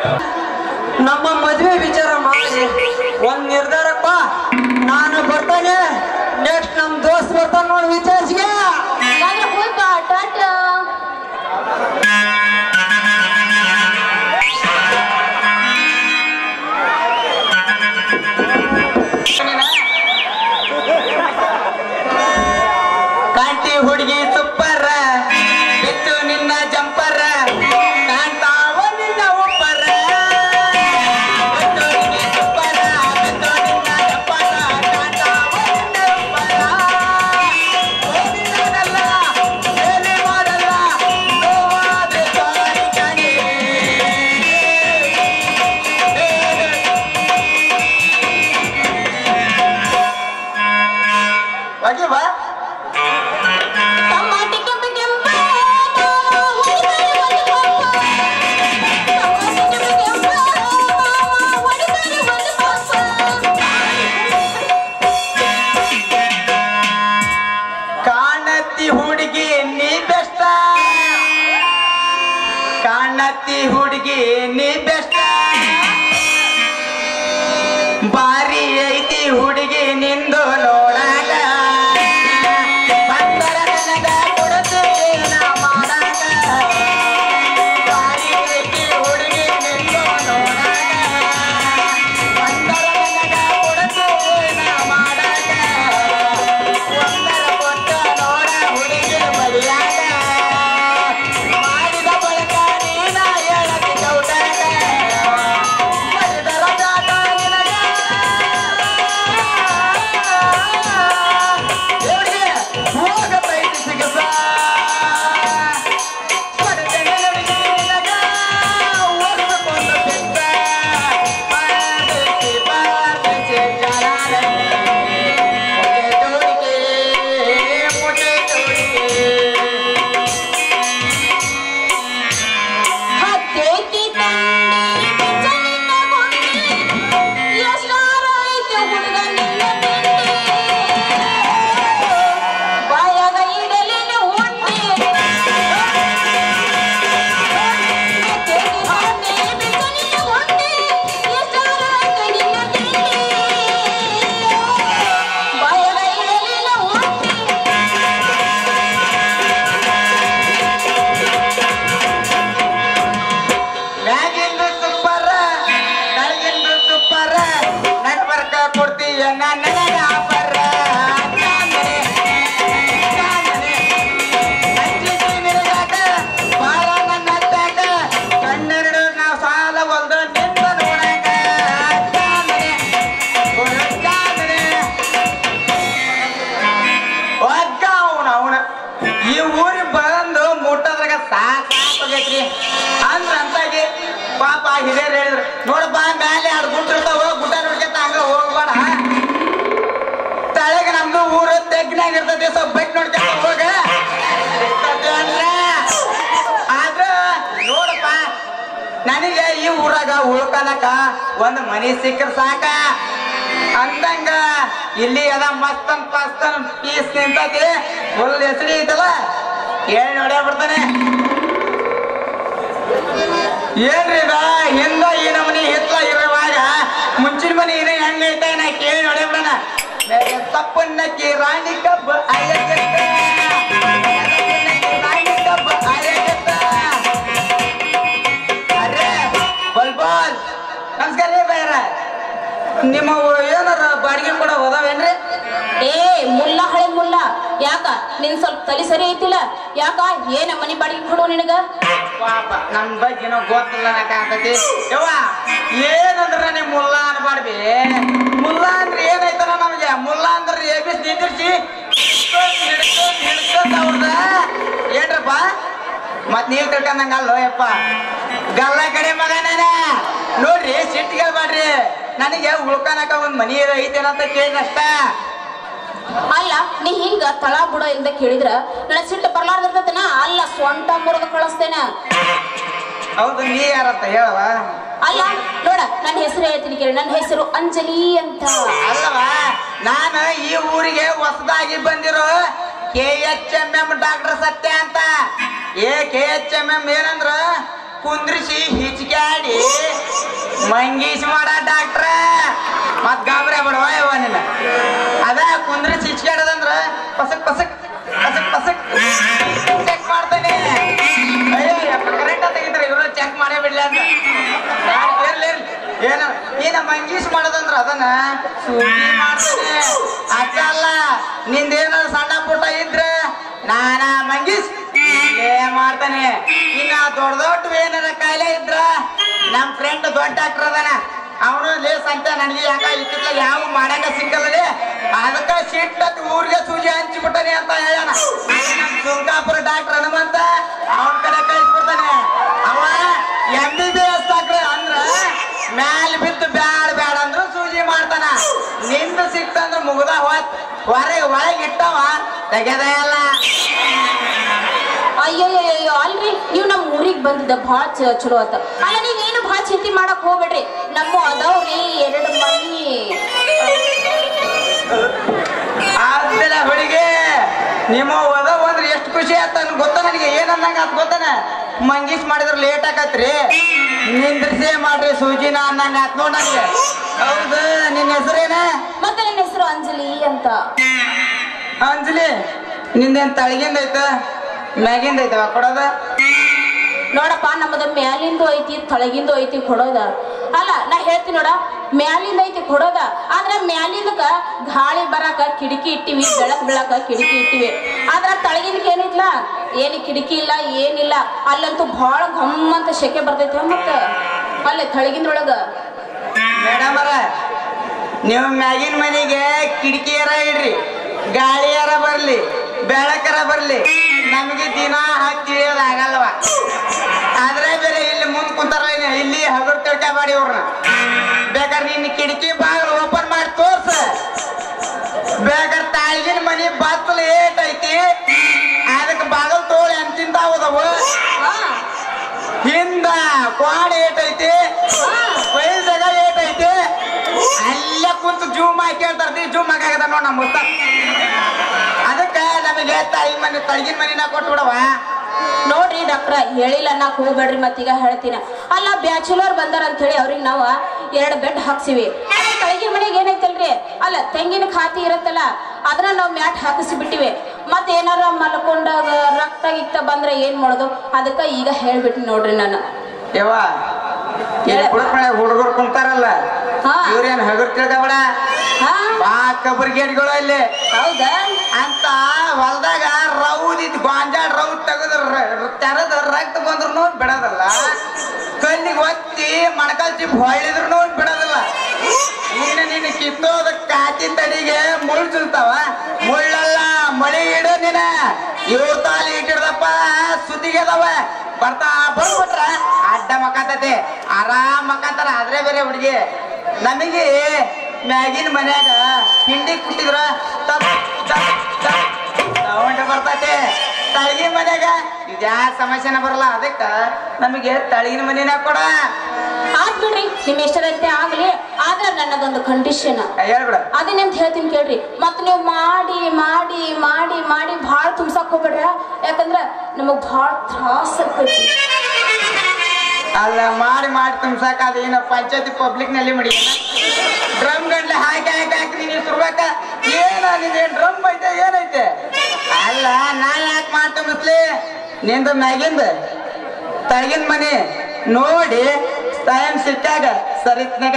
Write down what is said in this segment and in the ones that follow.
ನಮ್ಮ ಮದುವೆ ವಿಚಾರ ಮಾಡಿ ಒಂದ್ ನಿರ್ಧಾರಪ್ಪ ನಾನು ಬರ್ತಾನೆ ನೆಕ್ಸ್ಟ್ ನಮ್ ದೋಸ್ತ್ ಬರ್ತಾನ ನೋಡಿ ವಿಚಾರಿಸಿಗೆ ಹಾಗಾದ್ರೆ ಹೋಯ್ಪಾ ಟಾಟಾ ಕಾಂಟಿ ಹುಡುಗಿ ತುಪ್ಪರ ಬಿತ್ತು ನಿನ್ನ ಜಂಪರ ಕಾಣ್ತಾವ ನಿನ್ನ ಉಪ್ಪರ ಬಿತ್ತು ಹುಡುಗಿ ತುಪ್ಪರ ಬಿತ್ತು ನಿನ್ನ ಜಂಪರ ಕಾಣ್ತಾವ ನಿನ್ನ ಉಪ್ಪರ ಓದಿದವನಲ್ಲ, ಬೇರೆ ಮಾಡಲ್ಲ, ನೋವಾದ್ರೆ ಸಾರಿ ಕಣೆ. ಹೋಗಿ ಬಾ ಟಮಾಟಿ ಕೆಂಪು ಕೆಂಪು ಹೊಡಿತಾರೆ ಒಂದು ಪಂಪ ಟಮಾಟಿ ಕೆಂಪು ಕೆಂಪು ಹೊಡಿತಾರೆ ಒಂದು ಪಂಪ ಕಾಣತಿ ಹುಡುಗಿ ನೀ ಬೆಷ್ಟ ಕಾಣತಿ ಹುಡುಗಿ ನೀ ಬೆಷ್ಟ ಬಾರಿ ಐತಿ ಹುಡುಗಿ ನಿಂದು ನೋಡಾಗ ಬಂದರ ನನಗ ಕೊಡುತ್ತೀನಿ ನಾ ಮಾಡಾಗ ಬಾರಿ ಐತಿ ಹುಡುಗಿ ನಿಂದು ನೋಡಾಗ ಬಂದರ ನನಗ ಕೊಡುತ್ತೀನಿ ನಾ ಮಾಡಾಗ ಒಂದರ ಕೊಟ್ಟ ನೋಡ ಹುಡುಗಿ ಬಲಿಯಾಗ ಮಾಡಿದ ಬಳಿಕ ನೀನ ಹೇಳತಿ ಚೌಟಾಗ ಮಾಡಿದರ ಜಾತ ನಿನಗ ದೇವ್ರಿಗೆ ಹೋಗತೈತಿ ಸಿಗಸ ಪಡೆದೆನೆ ಹುಡುಗಿ ನಿನಗ ಓಡಿಸಿಕೊಂಡು ಬಿದ್ದ ಬಾರದಿಸಿ ಬಾರದಿಸಿ ಜನಾಲೆ ಮುಟ್ಟೆ ತೋಡಿಗೆ ಮುಟ್ಟೆ ತೋಡಿಗೆ ಹತ್ತೈತಿ ತಂಡಿ ಬಿಚ್ಚನಿನ ಗೊಂಡಿ ಎಷ್ಟಾರ ಐತೆ ಹುಡುಗ ನಿನ್ನ ತಿಂಡಿ ಬಾಯಾಗ ಇಡಲಿನ ಉಂಡಿ ಹತ್ತೈತಿ ತಂಡಿ ಬಿಚ್ಚನಿನ ಗೊಂಡಿ ಎಷ್ಟಾರ ಐತೆ ನಿನ್ನ ತಿಂಡಿ ಬಾಯಾಗ ಇಡಲಿನ ಉಂಡಿ ಮ್ಯಾಗಿಂದು ತುಪ್ಪರ ಕೆಳಗಿಂದು ತುಪ್ಪರ ನೆಟ್ವರ್ಕ ಕೊಡ್ತೀಯ ನನ್ನ ಆಫರ ಕಣ್ಣೆರಡು ನಾವು ಸಾಲ ಒಂದು ನಿಂತ ನೋಡಕ ಒಗ್ಗ ಅವನ ಅವನ ಈ ಊರಿಗೆ ಬಂದು ಮುಟ್ಟದ್ರಾಗ ಸಾಕಾಗೈತ್ರಿ ಅಂದ್ರ ಅಂತಾಗಿ ಪಾಪ ಹಿರಿಯರು ಹೇಳಿದ್ರು ನೋಡಪ್ಪ ಮೇಲೆ ಎರಡು ಗುಂಟ ಇರ್ತಾವ ಗುಡ್ಡ ನೋಡ್ಕೊಂತ ಹಂಗ ಹೋಗ್ಬೇಡ ತಳಗ ನಮ್ದು ಊರು ತೆಗ್ನಾಗ ಇರ್ತೈತಿ ಸ್ವಲ್ಪ ಬೈಕ್ ನೋಡ್ಕೊಂತ ಹೋಗ ಇರ್ತೈತಿ ಅಂದ್ರ ಆದ್ರ ನೋಡಪ್ಪ ನನಗೆ ಈ ಊರಾಗ ಉಳ್ಕನಕ ಒಂದ್ ಮನಿ ಸಿಕ್ಕರ ಸಾಕ ಅಂದಂಗ ಇಲ್ಲಿ ಅದ ಮಸ್ತನ್ ಪಸ್ತನ್ ಪೀಸ್ ನಿಂತೈತಿ ಫುಲ್ ಹೆಸರಿ ಐತಲ್ಲ ಕೇಳಿ ನೋಡೇ ಬಿಡ್ತಾನೆ ಏನ್ರಿ ಇದ ಹಿಂದ ಈ ನಮನಿ ಹಿತ್ಲ ಇರುವಾಗ ಮುಂಚಿನ ಮನಿ ಇದ ಹೆಂಗೈತೆ ನಾ ಕೇಳಿ ನೋಡೇ ಬಿಡಣ ತಪ್ಪನ್ನಕ್ಕಿ ರಾಣಿ ಕಬ್ಬ ಅಯ್ಯಗತ್ತ ರಾಣಿ ಕಬ್ಬ ಅಯ್ಯಗತ್ತ ಅರೆ ಬಲ್ ಬಲ್ ನಮಸ್ಕಾರ ರೀ ಬೈರ ನಿಮ್ಮ ಏನಾರ ಬಾಡಿಗೆ ಕೂಡ ಹೋದಾವೇನ್ರಿ ಏ ಮುಲ್ಲ ಹಳೆ ಮುಲ್ಲ ಯಾಕ ನಿನ್ ಸ್ವಲ್ಪ ತಲೆ ಸರಿ ಐತಿಲ್ಲ ಯಾಕ ಏನ ಮನಿ ಬಾಡಿಗೆ ಕೊಡು ನಿನಗ ಪಾಪ ನನ್ ಬಗ್ಗೆ ಏನೋ ಗೊತ್ತಿಲ್ಲ ನಾಕಂತತಿ ಯವ್ವ ಏನಂದ್ರ ನೀ ಮುಲ್ಲ ಅನ್ಬಾರ್ಬಿ ಮುಲ್ಲ ಅಂದ್ರೆ ಏನೈತನ ನಮಗೆ ಮುಲ್ಲ ಅಂದ್ರೆ ಎಬಿಸ್ ನಿಂದಿರ್ಸಿ ಹಿಡ್ಕೊಂಡ್ ಹಿಡ್ಕೊಂಡ್ ಅವ್ರದ ಏನ್ರಪ್ಪ ಮತ್ ನೀವ್ ತಿಳ್ಕೊಂಡಂಗ ಅಲ್ಲೋ ಯಪ್ಪ ಗಲ್ಲ ಕಡೆ ಮಗ ನಾನ ನೋಡ್ರಿ ಸಿಟ್ಟಿಗೆ ಹೇಳ್ಬಾಡ್ರಿ ನನಗೆ ಉಳ್ಕೊಳಕ ಒಂದ್ ಮನಿ ಐತೇನಂತ ಕೇಳಿದಷ್ಟ ಅಲ್ಲ ನೀ ಹಿಂಗ ತಳ ಬುಡ ಇಂದ ಕೇಳಿದ್ರ ನನ್ನ ಸಿಟ್ಟು ಬರ್ಲಾರ್ದಿರ್ತೈತನ ಅಲ್ಲ ಸ್ವಂಟ ಮುರಿದು ಕಳಿಸ್ತೇನ ಹೌದು ನೀ ಯಾರತ್ತ ಹೇಳವ ಅಲ್ಲ ನೋಡ ನನ್ನ ಹೆಸರು ಹೇಳ್ತೀನಿ ಕೇಳಿ ನನ್ನ ಹೆಸರು ಅಂಜಲಿ ಅಂತ ಅಲ್ಲವ ನಾನು ಈ ಊರಿಗೆ ಹೊಸದಾಗಿ ಬಂದಿರೋ K H M M doctor Satya ಅಂತ A K H M M ಏನಂದ್ರ ಕುಂದ್ರಿಸಿ ಹಿಚ್ಕ್ಯಾಡಿ ಮಂಗೀಶ್ ಮಾಡ ಡಾಕ್ಟ್ರ ಮತ್ ಗಾಬರಿ ಬಿಡವ ಯವ್ವ ನಿನ್ನ ಅದ ಕುಂದ್ರಿ ಚಿಚ್ಕಾಡದಂದ್ರ ಪಸಕ್ ಪಸಕ್ ಪಸಕ್ ಪಸಕ್ ಚೆಕ್ ಮಾಡ್ತಾನೆ ಅಯ್ಯೋ ಕರೆಕ್ಟ್ ತೆಗಿತಾರೆ ಇವ್ರು ಚೆಕ್ ಮಾಡೇ ಬಿಡ್ಲಿ ಅಂತ ಬ್ಯಾಡ, ಇರ್ಲಿ ಇರ್ಲಿ ಏನ ಏನ ಮಂಗೀಶ್ ಮಾಡೋದಂದ್ರ ಅದನ್ನ ಸೂಜಿ ಮಾಡ್ತಾನೆ ಅಚ್ಚಲ್ಲ ನಿಂದೇನಾದ್ರು ಸಣ್ಣ ಪುಟ್ಟ ಇದ್ರೆ ನಾನ ಮಂಗೀಶ್ ಇಲ್ಲೇ ಮಾಡ್ತಾನೆ ಇನ್ನ ದೊಡ್ಡ ದೊಡ್ಡ ಏನಾರ ಕಾಯಿಲೆ ಇದ್ರ ನಮ್ ಫ್ರೆಂಡ್ ದೊಡ್ಡ ಡಾಕ್ಟರ್ ಅದಾನ ಅವನು ಲೇಸ್ ಅಂತ ನನಗೆ ಯಾಕ ಇತ್ತಿತ್ಲ ಯಾವ ಮಾಡಾಕ ಸಿಕ್ಕಲ್ಲದೆ ಅದಕ್ಕ ಸಿಟ್ಟತ್ ಊರಿಗೆ ಸೂಜಿ ಹಂಚಿಬಿಟ್ಟನೆ ಅಂತ ಹೇಳೋಣ ನಮ್ ಸುಂಕಾಪುರ ಡಾಕ್ಟರ್ ಹನುಮಂತ ಅವನ ಕಡೆ ಕಳಿಸ್ಬಿಡ್ತಾನೆ ಅವ M B B S doctor ಅಂದ್ರ ಮ್ಯಾಲ್ ಬಿದ್ದು ಬ್ಯಾಡ ಬ್ಯಾಡ ಅಂದ್ರು ಸೂಜಿ ಮಾಡ್ತಾನ ನಿಂದು ಸಿಕ್ತಂದ್ರ ಮುಗ್ದ ಹೋತ್ ಹೊರಗೆ ಒಳಗೆ ಇಟ್ಟವ ತೆಗೆದ ಎಲ್ಲ ಅಯ್ಯಯ್ಯಯ್ಯೋ ಅಲ್ರಿ ನೀವು ನಮ್ಮ ಊರಿಗೆ ಬಂದಿದ್ದ ಭಾಳ ಚ- ಚಲೋ ಆತ ಅಲ್ಲ ನೀವೇನು ಭಾಳ ಚಿಂತೆ ಮಾಡಕ್ ಹೋಗ್ಬೇಡ್ರಿ ನಮ್ಮ ಅದಾವ್ರಿ ಎರಡು ಮನಿ ಆದ್ಮೇಲೆ ಹುಡುಗಿ ನಿಮ್ಮ ಒದವ್ ಅಂದ್ರೆ ಎಷ್ಟು ಖುಷಿ ಆತ ಗೊತ್ತ ನನಗೆ ಏನನ್ನಂಗ ಆತ್ ಗೊತ್ತನ ಮಂಗೀಶ್ ಮಾಡಿದ್ರ ಲೇಟ್ ಆಕತ್ರಿ ನಿಂದ್ರಿಸೇ ಮಾಡ್ರಿ ಸೂಜಿನ ಅನ್ನಂಗ ಆತ್ ನೋಡ್ ನನಗೆ ಹೌದು ನಿನ್ನ ಹೆಸರೇನ ಮತ್ತೆ ನನ್ನ ಹೆಸರು ಅಂಜಲಿ ಅಂತ ಅಂಜಲಿ ನಿಂದೇನ್ ತಳಗಿಂದ ಐತ ಮ್ಯಾಗಿಂದ ಐತವ ಕೊಡೋದ ನೋಡಪ್ಪ ನಮ್ಮದ ಮ್ಯಾಲಿಂದು ಐತಿ ತಳಗಿಂದು ಐತಿ ಕೊಡೋದ ಅಲ್ಲ ನಾ ಹೇಳ್ತೀನಿ ನೋಡ ಮ್ಯಾಲಿಂದ ಐತಿ ಕೊಡೋದ ಆದ್ರ ಮ್ಯಾಲಿಂದಕ ಗಾಳಿ ಬರಾಕ ಕಿಟಕಿ ಇಟ್ಟಿವಿ ಬೆಳಕ್ ಬೆಳಕ ಕಿಟಕಿ ಇಟ್ಟಿವಿ ಆದ್ರ ತಳಗಿಂದಕ್ಕೆ ಏನಿಲ್ಲ ಏನು ಕಿಟಕಿ ಇಲ್ಲ ಏನಿಲ್ಲ ಅಲ್ಲಂತೂ ಭಾಳ ಘಮ್ ಅಂತ ಶೆಕೆ ಬರ್ತೈತೆ ಮತ್ತ ಅಲ್ಲೇ ತಳಗಿಂದ್ರೊಳಗ ಮೇಡಮ್ ಅರ ನೀವು ಮ್ಯಾಗಿನ ಮನೆಗೆ ಕಿಟಕಿಯರ ಇಡ್ರಿ ಗಾಳಿಯರ ಬರ್ಲಿ ಬೆಳಕರ ಬರ್ಲಿ ನಮಗೆ ದಿನ ಹಚ್ಚಿ ಆಗಲ್ವ ಆದ್ರೆ ಬೇರೆ ಇಲ್ಲಿ ಮುಂದ್ ಕುಂತಾರ ಇನ್ನು ಇಲ್ಲಿ ಹಗರ್ ತಿಳ್ಕೊಬೇಡಿ ಇವ್ರನ್ನ ಬೇಕಾದ್ರೆ ನಿನ್ನ ಕಿಟಕಿ ಬಾಗಿಲು ಓಪನ್ ಮಾಡಿ ತೋರ್ಸ ಬೇಕಾದ್ರೆ ತಾಯಿಗಿನ ಮನಿ ಬತ್ತಲು ಏಟ್ ಐತಿ ಅದಕ್ಕೆ ಬಾಗಲ್ ತೋಳಿ ಅಂತಿಂತ ಹೋದವು ಹಾ ಹಿಂದ ಕ್ವಾಡ ಏಟೈತಿ ಬೈಲ್ ಜಾಗ ಏಟೈತಿ ಅಲ್ಲೇ ಕುಂತು ಜೂಮ್ ಹಾಕಿ ಹೇಳ್ತಾರ ಜೂಮ್ ಹಾಕಾಗದ ನೋಡ್ ನಮ್ಮ ಮುತ್ತ ಅದಕ್ಕ ನಮಗೆ ತಾಯಿ ಮನೆ ತಳಗಿನ ಮನಿನ ಕೊಟ್ಟು ಬಿಡವ ನೋಡ್ರಿ ಡಾಕ್ಟ್ರ ಹೇಳಿಲ್ಲ ನಾಕ್ ಹೋಗ್ಬೇಡ್ರಿ ಮತ್ತೀಗ ಹೇಳ್ತೀನಿ ಅಲ್ಲ ಬ್ಯಾಚುಲರ್ ಬಂದಾರ ಅಂತ ಹೇಳಿ ಅವ್ರಿಗೆ ನಾವು ಎರಡು ಬೆಡ್ ಹಾಕ್ಸಿವಿ ಆದ್ರೆ ತಳಗಿನ ಮನೆಗೆ ಏನೈತಲ್ರಿ ಅಲ್ಲ ತೆಂಗಿನ ಖಾತಿ ಇರತ್ತಲ್ಲ ಅದನ್ನ ನಾವು ಮ್ಯಾಟ್ ಹಾಕಿಸಿ ಬಿಟ್ಟಿವಿ ಮತ್ತೆ ಏನಾರ ಮಲ್ಕೊಂಡಾಗ ರಕ್ತ ಗಿಕ್ತ ಬಂದ್ರೆ ಏನ್ ಮಾಡೋದು ಅದಕ್ಕ ಈಗ ಹೇಳ್ಬಿಟ್ನಿ ನೋಡ್ರಿ ನಾನು ಯವ್ವ ಇಲ್ಲಿ ಕುಡಕ್ ಹುಡುಗರು ಕುಂತಾರಲ್ಲ ಹಾ. ಇವ್ರೇನ್ ಹಗರ್ ತಿಳ್ಕೊಬೇಡ ಹಾ ಬಾ ಕಬರ್ಗೇಡ್ಗಳು ಅಲ್ಲಿ ಹೌದಾ ಅಂತ ಹೊಲ್ದಾಗ ರೌದಿದ್ ಗಾಂಜಾಳ ರೌದ್ ತೆಗೆದು ತೆರೆದ ರಕ್ತ ಬಂದ್ರು ಬಿಡೋದಲ್ಲ ಕಲ್ಲಿಗೆ ಒತ್ತಿ ಮಣಕಾಲ್ ಚಿಪ್ ಹೊಳ್ಳಿದ್ರು ಬಿಡೋದಿಲ್ಲ ಇನ್ನು ನಿನ್ನ ಕಿತ್ತೋದ ಕಾಚಿ ತಡಿಗೆ ಮುಳ್ಳು ಚುಲ್ತಾವ ಮುಳ್ಳಲ್ಲ ಮಳಿ ಇಡು ನೀನ ಇವ್ರ ತಾಲಿ ಇಟ್ಟಿಡ್ದಪ್ಪ ಸುದ್ದಿಗೆ ಅದಾವ ಬರ್ತಾ ಬರ್ಬಿಟ್ರ ಅಡ್ಡ ಮಕ್ಕಂತತೆ ಆರಾಮ್ ಮಕ್ಕಂತಾರ ಆದ್ರೆ ಬೇರೆ ಹುಡುಗಿ ನಮಗೆ ಮ್ಯಾಗಿನ ಮನ್ಯಾಗ ಹಿಂಡಿ ಕುಟ್ಟಿದ್ರ ತಪ್ ತಪ್ ತಪ್ ಸೌಂಡ್ ಬರ್ತೈತೆ ತಳಗಿನ ಮನ್ಯಾಗ ಇದ್ಯಾ ಸಮಸ್ಯೆನ ಬರಲ್ಲ ಅದಕ್ಕ ನಮಗೆ ತಳಗಿನ ಮನಿನ ಕೊಡ ಆತ್ ಬಿಡ್ರಿ ನಿಮ್ ಎಷ್ಟರಂತೆ ಆಗ್ಲಿ ಆದ್ರೆ ನನ್ನದೊಂದು ಕಂಡೀಷನ್ ಹೇಳ್ಬಿಡ ಅದೇನಂತ ಹೇಳ್ತೀನಿ ಕೇಳ್ರಿ ಮತ್ ನೀವು ಮಾಡಿ ಮಾಡಿ ಮಾಡಿ ಮಾಡಿ ಭಾಳ ತುಂಬ್ಸಕ್ ಹೋಗ್ಬೇಡ್ರ ಯಾಕಂದ್ರ ನಮಗ್ ಭಾಳ ತ್ರಾಸ ಆಗ್ತೈತಿ ಅಲ್ಲ ಮಾಡಿ ಮಾಡಿ ತುಂಬ್ಸಾಕ ಅದೇನ ಪಂಚಾಯತಿ ಪಬ್ಲಿಕ್ ನಲ್ಲಿ ಮಡಿ ಡ್ರಮ್ ಗಂಡ್ಲೆ ಹಾಕಿ ಹಾಕಿ ಹಾಕಿ ನೀನು ಸುರ್ಬೇಕ ಏನ ನಿಂದೇನ್ ಡ್ರಮ್ ಐತೆ ಏನೈತೆ ಅಲ್ಲ ನಾ ಯಾಕೆ ಮಾಡಿ ತುಂಬಿಸ್ಲಿ ನಿಂದು ಮ್ಯಾಗಿಂದ ತಳಗಿನ ಮನಿ ನೋಡಿ ಟೈಮ್ ಸಿಕ್ಕಾಗ ಸರಿತ್ನಾಗ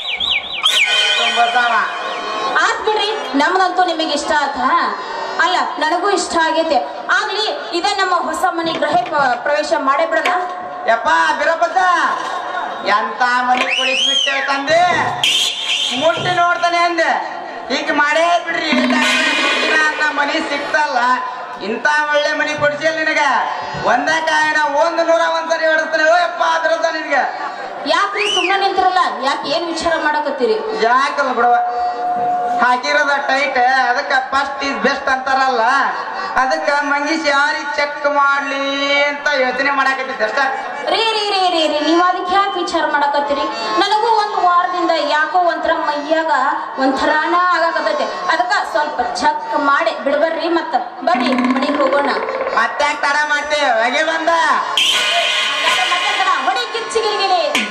ತುಂಬಸಾವ ಆತ್ ಬಿಡ್ರಿ ನಮ್ದಂತೂ ನಿಮಗೆ ಇಷ್ಟ ಆತ ಅಲ್ಲ ನನಗೂ ಇಷ್ಟ ಆಗೈತೆ ಆಗ್ಲಿ ಇದೇ ನಮ್ಮ ಹೊಸ ಮನೆ ಗೃಹ ಪ್ರ- ಪ್ರವೇಶ ಮಾಡೇ ಬಿಡೋಣ ಯಪ್ಪ ಬಿರಬದ್ದ ಎಂತ ಮನಿ ಕುಡಿಸ್ಬಿಟ್ಟೆ ತಂದೆ ಮುಟ್ಟಿ ನೋಡ್ತಾನೆ ಅಂದೆ ಈಗ ಮಾಡೇ ಬಿಡ್ರಿ ಮುಟ್ಟಿನ ಅಂತ ಮನಿ ಸಿಕ್ತಲ್ಲ ಇಂಥ ಒಳ್ಳೆ ಮನಿ ಕೊಡಿಸಿಲ್ಲ ನಿನಗ ಒಂದೇ ಕಾಯಿನ ಒಂದು ನೂರ ಒಂದ್ಸರಿ ಹೊಡಿಸ್ತಾನೆ ಓ ಯಪ್ಪ ಬಿರದ್ದ ನಿನಗೆ ಯಾಕ್ರಿ ಸುಮ್ಮನೆ ನಿಂತಿರಲ್ಲ ಯಾಕೆ ಏನ್ ವಿಚಾರ ಮಾಡಕತ್ತೀರಿ ಯಾಕಲ್ಲ ಬಿಡವ ಹಾಕಿರೋದ ಟೈಟ್ ಅದಕ್ಕ ಫಸ್ಟ್ ಇಸ್ ಬೆಸ್ಟ್ ಅಂತಾರಲ್ಲ ಅದಕ್ಕ ಮಂಗೀಶ್ ಯಾರಿಗೆ ಚೆಕ್ ಮಾಡ್ಲಿ ಅಂತ ಯೋಚನೆ ಮಾಡಾಕತ್ತಿದ್ದೆ ಅಷ್ಟ ರೀ ರೀ ರೀ ರೀ ರೀ ನೀವು ಅದಕ್ಕೆ ಯಾಕೆ ವಿಚಾರ ಮಾಡಕತ್ತೀರಿ ನನಗೂ ಒಂದು ವಾರದಿಂದ ಯಾಕೋ ಒಂಥರ ಮೈಯಾಗ ಒಂಥರಾನ ಆಗಾಕತ್ತೈತೆ ಅದಕ್ಕ ಸ್ವಲ್ಪ ಚಕ್ ಮಾಡಿ ಬಿಡ್ಬರ್ರಿ ಮತ್ತ ಬರ್ರಿ ಮನೆಗೆ ಹೋಗೋಣ ಮತ್ತೆ ತಡ ಮಾಡ್ತೇವೆ ಹೊಗೆ ಬಂದ ಹೊಡಿ ಕಿಚ್ಚಿಗಿರಿಗಿರಿ